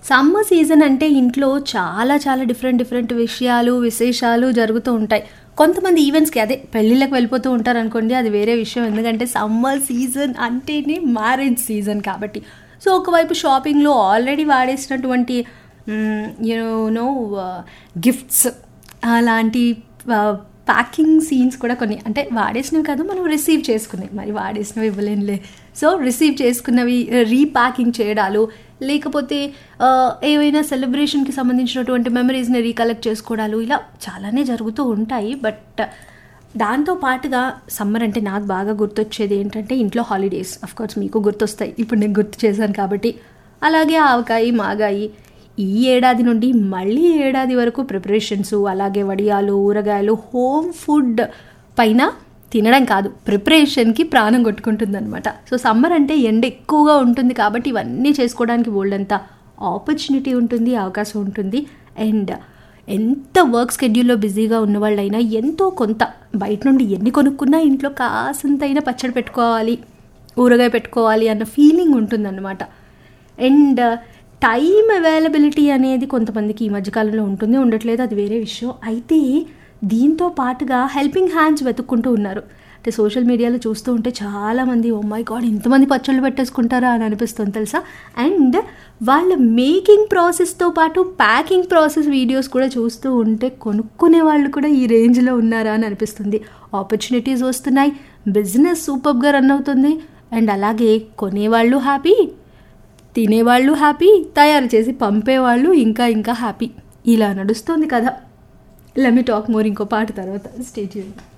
summer season అంటే ఇంట్లో చాలా చాలా డిఫరెంట్ డిఫరెంట్ విషయాలు విశేషాలు జరుగుతూ ఉంటాయి కొంతమంది ఈవెంట్స్కి అదే పెళ్ళిళ్ళకి వెళ్ళిపోతూ ఉంటారు అనుకోండి అది వేరే విషయం ఎందుకంటే సమ్మర్ సీజన్ అంటేనే మ్యారేజ్ సీజన్ కాబట్టి సో ఒకవైపు షాపింగ్లో ఆల్రెడీ వాడేసినటువంటి యూనో గిఫ్ట్స్ అలాంటి ప్యాకింగ్ సీన్స్ కూడా కొన్ని అంటే వాడేసినవి కాదు మనం రిసీవ్ చేసుకున్నాయి మరి వాడేసినవి ఇవ్వలేనులే సో రిసీవ్ చేసుకున్నవి రీప్యాకింగ్ చేయడాలు లేకపోతే ఆ, ఏవైనా సెలబ్రేషన్కి సంబంధించినటువంటి మెమరీస్ని రీకలెక్ట్ చేసుకోవడాలు ఇలా చాలానే జరుగుతూ ఉంటాయి బట్ దాంతో పాటుగా సమ్మర్ అంటే నాకు బాగా గుర్తొచ్చేది ఏంటంటే ఇంట్లో హాలిడేస్ అఫ్ కోర్స్ మీకు గుర్తొస్తాయి ఇప్పుడు నేను గుర్తు చేశాను కాబట్టి అలాగే ఆవకాయి మాగాయి ఈ ఏడాది నుండి మళ్ళీ ఏడాది వరకు ప్రిపరేషన్స్ అలాగే వడియాలు ఊరగాయలు హోమ్ ఫుడ్ పైన తినడం కాదు ప్రిపరేషన్కి ప్రాణం కొట్టుకుంటుందన్నమాట సో సమ్మర్ అంటే ఎండ ఎక్కువగా ఉంటుంది కాబట్టి ఇవన్నీ చేసుకోవడానికి బోల్డంత ఆపర్చునిటీ ఉంటుంది అవకాశం ఉంటుంది అండ్ ఎంత వర్క్ స్కెడ్యూల్లో బిజీగా ఉన్న వాళ్ళైనా ఎంతో కొంత బయట నుండి ఎన్ని కొనుక్కున్నా ఇంట్లో కాసంతైనా పచ్చడి పెట్టుకోవాలి ఊరగాయ పెట్టుకోవాలి అన్న ఫీలింగ్ ఉంటుందన్నమాట అండ్ టైం అవైలబిలిటీ అనేది కొంతమందికి ఈ మధ్యకాలంలో ఉంటుంది ఉండట్లేదు అది వేరే విషయం అయితే దీంతో పాటుగా హెల్పింగ్ హ్యాండ్స్ వెతుక్కుంటూ ఉన్నారు అంటే సోషల్ మీడియాలో చూస్తూ ఉంటే చాలామంది ఓ మై గాడ్ ఇంతమంది పచ్చళ్ళు పెట్టేసుకుంటారా అని అనిపిస్తుంది తెలుసా అండ్ వాళ్ళ మేకింగ్ ప్రాసెస్తో పాటు ప్యాకింగ్ ప్రాసెస్ వీడియోస్ కూడా చూస్తూ ఉంటే కొనుక్కునే వాళ్ళు కూడా ఈ రేంజ్లో ఉన్నారా అని అనిపిస్తుంది ఆపర్చునిటీస్ వస్తున్నాయి బిజినెస్ సూపర్గా రన్ అవుతుంది అండ్ అలాగే కొనేవాళ్ళు హ్యాపీ తినేవాళ్ళు హ్యాపీ తయారు చేసి పంపేవాళ్ళు ఇంకా ఇంకా హ్యాపీ ఇలా నడుస్తుంది కదా లెమి టాక్ మోర్ ఇంకో పాట తర్వాత stage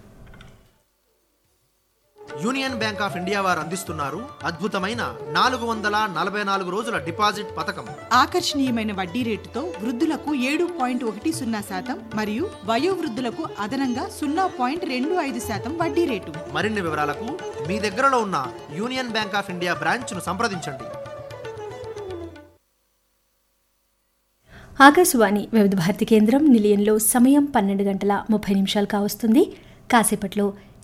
union bank of India వారు అందిస్తున్నారు అద్భుతమైన నాలుగు వందల నలభై నాలుగు రోజుల డిపాజిట్ పథకం ఆకర్షణీయమైన వడ్డీ రేటుతో వృద్ధులకు ఏడు పాయింట్ ఒకటి సున్నా శాతం మరియు వయోవృద్ధులకు అదనంగా సున్నా పాయింట్ రెండు ఐదు శాతం వడ్డీ రేటు మరిన్ని వివరాలకు మీ దగ్గరలో ఉన్న యూనియన్ బ్యాంక్ ఆఫ్ ఇండియా బ్రాంచ్ను సంప్రదించండి ఆకాశవాణి వివిధ భారతి కేంద్రం నిలయంలో సమయం పన్నెండు గంటల ముప్పై నిమిషాలు కావస్తుంది కాసేపట్లో